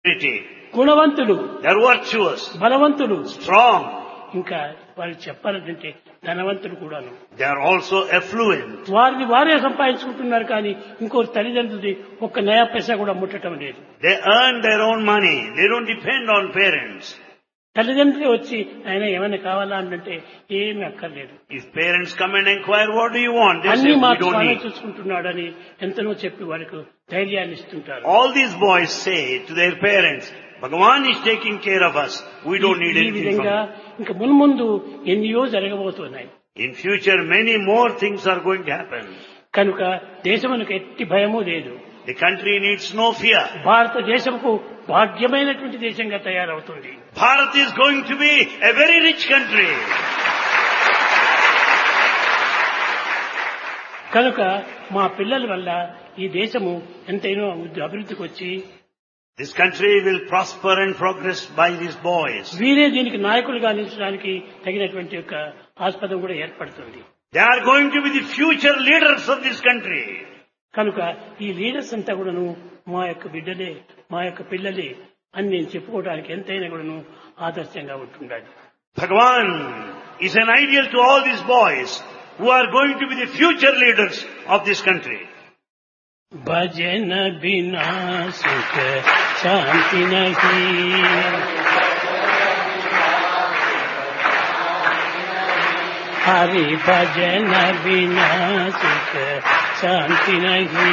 integrity. గుణవంతులు They're virtuous, బలవంతులు strong. ఇంకా వాళ్ళు చెప్పాలంటే ధనవంతులు కూడాను They are also affluent. వారిని వారే సంపాదించుకుంటున్నారు కానీ ఇంకో తల్లిదండ్రులది ఒక్క నయా పైసా కూడా ముట్టడం లేదు They earn their own money. They don't depend on parents. తల్లిదండ్రులే వచ్చి ఆయన ఏమైనా కావాలా అంటే ఏమి అక్కర్లేదు If parents come and inquire, what do you want? They say, అన్ని we మాకు don't స్వామి need. చూసుకుంటున్నాడని ఎంతనో చెప్పి వారికి ధైర్యాన్ని ఇస్తుంటారు All these boys say to their parents, Bhagavan is taking care of us. We don't need ఈ anything from విధంగా him. ఇంకా మున్ముందు ఎన్నో జరగబోతున్నాయి In future, many more things are going to happen. కనుక దేశమునకు ఎట్టి భయము లేదు The country needs no fear. భారతదేశంకు భాగ్యమైనటువంటి దేశంగా తయారవుతుంది Bharat is going to be a very rich country. కనుక మా పిల్లల వల్ల ఈ దేశము ఎంతైనో అభివృద్ధికి వచ్చి This country will prosper and progress by these boys. వీరే దీనికి నాయకులుగా నిలిచడానికి తగినటువంటి యొక్క ఆస్పదం కూడా ఏర్పడుతుంది They are going to be the future leaders of this country. కనుక ఈ లీడర్స్ అంతా కూడాను మా యొక్క బిడ్డలే మా యొక్క పిల్లలే అని నేను చెప్పుకోవడానికి ఎంతైనా కూడాను ఆదర్శంగా ఉంటుండాలి Bhagavan is an ideal to all these boys who are going to be the future leaders of this country. భజన బినా సుఖ శాంతి నహి హరి భజన బినా సుఖ శాంతి నహి